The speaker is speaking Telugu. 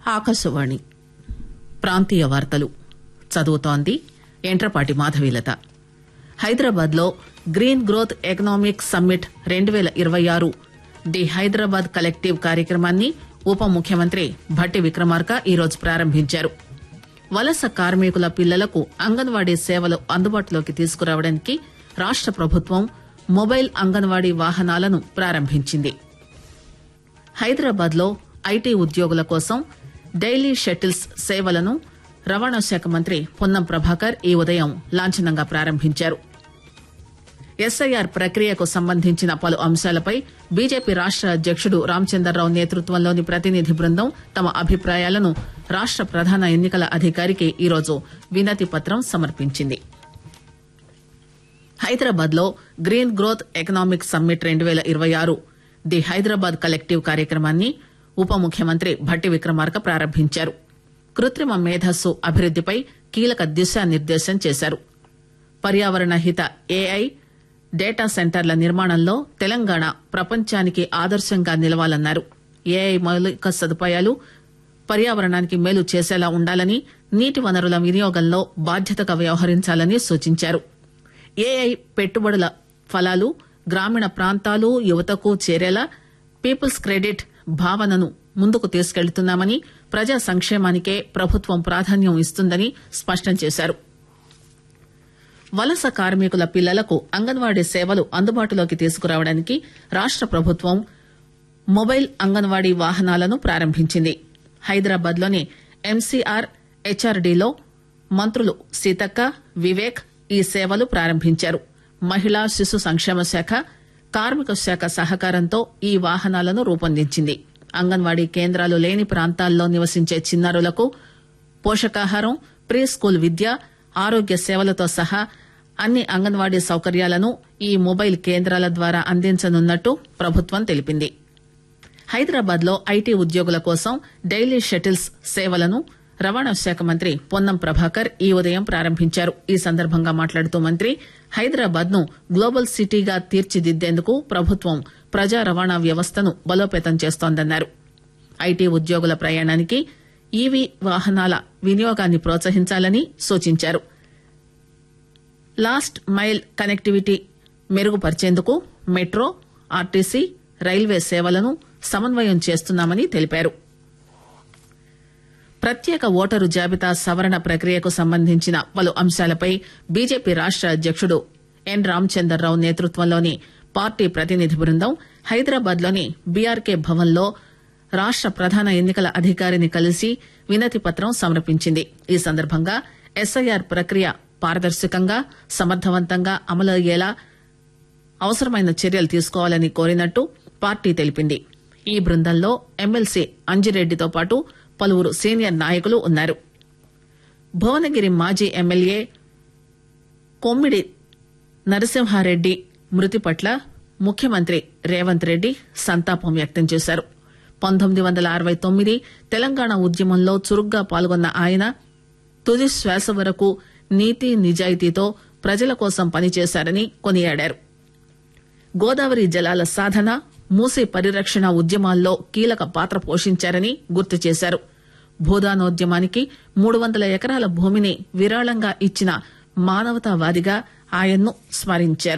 ఆకాశవాణి ప్రాంతీయ వార్తలు చదువుతోంది ఎంట్రపాటి మాధవీలత హైదరాబాద్ లో గ్రీన్ గ్రోత్ ఎకనామిక్ సమ్మిట్ రెండు పేల ఇరవై ఆరు ది హైదరాబాద్ కలెక్టివ్ కార్యక్రమాన్ని ఉప ముఖ్యమంత్రి భట్టి విక్రమార్క ఈరోజు ప్రారంభించారు వలస కార్మికుల పిల్లలకు అంగన్వాడీ సేవలు అందుబాటులోకి తీసుకురావడానికి రాష్ట ప్రభుత్వం మొబైల్ అంగన్వాడీ వాహనాలను ప్రారంభించింది హైదరాబాద్ లో ఐటీ ఉద్యోగుల కోసం డైలీ షటిల్స్ సేవలను రవాణా శాఖ మంత్రి పొన్నం ప్రభాకర్ ఈ ఉదయం లాంఛనంగా ప్రారంభించారు ఎస్ఐఆర్ ప్రక్రియకు సంబంధించిన పలు అంశాలపై బీజేపీ రాష్ట అధ్యకుడు రామచందర్రావు నేతృత్వంలోని ప్రతినిధి బృందం తమ అభిప్రాయాలను రాష్ట ప్రధాన ఎన్నికల అధికారికి ఈరోజు వినతి పత్రం సమర్పించింది హైదరాబాద్ లో గ్రీన్ గ్రోత్ ఎకనామిక్ సమ్మిట్ రెండు పేల ఇరవై ఆరు ది హైదరాబాద్ కలెక్టివ్ కార్యక్రమాన్ని ఉప ముఖ్యమంత్రి భట్టి విక్రమార్క ప్రారంభించారు కృత్రిమ మేధస్సు అభివృద్దిపై కీలక దిశానిర్దేశం చేశారు పర్యావరణ హిత ఏఐ డేటా సెంటర్ల నిర్మాణంలో తెలంగాణ ప్రపంచానికి ఆదర్శంగా నిలవాలన్నారు ఏఐ మౌలిక సదుపాయాలు పర్యావరణానికి మేలు చేసేలా ఉండాలని నీటి వనరుల వినియోగంలో బాధ్యతగా వ్యవహరించాలని సూచించారు ఏఐ పెట్టుబడుల ఫలాలు గ్రామీణ ప్రాంతాలు యువతకు చేరేలా పీపుల్స్ క్రెడిట్ భావనను ముందుకు తీసుకెళ్తున్నామని ప్రజా సంక్షేమానికే ప్రభుత్వం ప్రాధాన్యం ఇస్తుందని స్పష్టం చేశారు వలస కార్మికుల పిల్లలకు అంగన్వాడీ సేవలు అందుబాటులోకి తీసుకురావడానికి రాష్ట ప్రభుత్వం మొబైల్ అంగన్వాడీ వాహనాలను ప్రారంభించింది హైదరాబాద్ లోని ఎంసీఆర్ హెచ్ఆర్డీలో మంత్రులు సీతక్క వివేక్ ఈ సేవలు ప్రారంభించారు మహిళా శిశు సంక్షేమ శాఖ కార్మిక శాఖ సహకారంతో ఈ వాహనాలను రూపొందించింది అంగన్వాడీ కేంద్రాలు లేని ప్రాంతాల్లో నివసించే చిన్నారులకు పోషకాహారం ప్రీ స్కూల్ విద్య ఆరోగ్య సేవలతో సహా అన్ని అంగన్వాడీ సౌకర్యాలను ఈ మొబైల్ కేంద్రాల ద్వారా అందించనున్నట్టు ప్రభుత్వం తెలిపింది హైదరాబాద్ లో ఐటీ ఉద్యోగుల కోసం డైలీ షటిల్స్ సేవలను రవాణా శాఖ మంత్రి పొన్నం ప్రభాకర్ ఈ ఉదయం ప్రారంభించారు ఈ సందర్భంగా మాట్లాడుతూ మంత్రి హైదరాబాద్ ను గ్లోబల్ సిటీగా తీర్చిదిద్దేందుకు ప్రభుత్వం ప్రజా రవాణా వ్యవస్థను బలోపేతం చేస్తోందన్నారు ఐటీ ఉద్యోగుల ప్రయాణానికి ఈవీ వాహనాల వినియోగాన్ని ప్రోత్సహించాలని సూచించారు లాస్ట్ మైల్ కనెక్టివిటీ మెరుగుపరిచేందుకు మెట్రో ఆర్టీసీ రైల్వే సేవలను సమన్వయం చేస్తున్నామని తెలిపారు ప్రత్యేక ఓటరు జాబితా సవరణ ప్రక్రియకు సంబంధించిన పలు అంశాలపై బీజేపీ రాష్ట అధ్యకుడు ఎన్ రామచందర్రావు నేతృత్వంలోని పార్టీ ప్రతినిధి బృందం హైదరాబాద్ లోని బీఆర్కే భవన్ లో రాష్ట ప్రధాన ఎన్నికల అధికారిని కలిసి వినతి పత్రం సమర్పించింది ఈ సందర్భంగా ఎస్ఐఆర్ ప్రక్రియ పారదర్శకంగా సమర్థవంతంగా అమలయ్యేలా అవసరమైన చర్యలు తీసుకోవాలని కోరినట్టు పార్టీ తెలిపింది ఈ బృందంలో ఎమ్మెల్సీ అంజిరెడ్డితో పాటు పలువురు సీనియర్ నాయకులు ఉన్నారు భువనగిరి మాజీ ఎమ్మెల్యే కొమ్మిడి నరసింహారెడ్డి మృతి పట్ల ముఖ్యమంత్రి రేవంత్ రెడ్డి సంతాపం వ్యక్తం చేశారు పంతొమ్మిది వందల అరవై తొమ్మిది తెలంగాణ ఉద్యమంలో చురుగ్గా పాల్గొన్న ఆయన తుది శ్వాస వరకు నీతి నిజాయితీతో ప్రజల కోసం పనిచేశారని కొనియాడారు గోదావరి జలాల సాధన మూసీ పరిరక్షణ ఉద్యమాల్లో కీలక పాత్ర పోషించారని గుర్తు చేశారు భూదానోద్యమానికి మూడు వందల ఎకరాల భూమిని విరాళంగా ఇచ్చిన మానవతావాదిగా ఆయన్ను స్మరించారు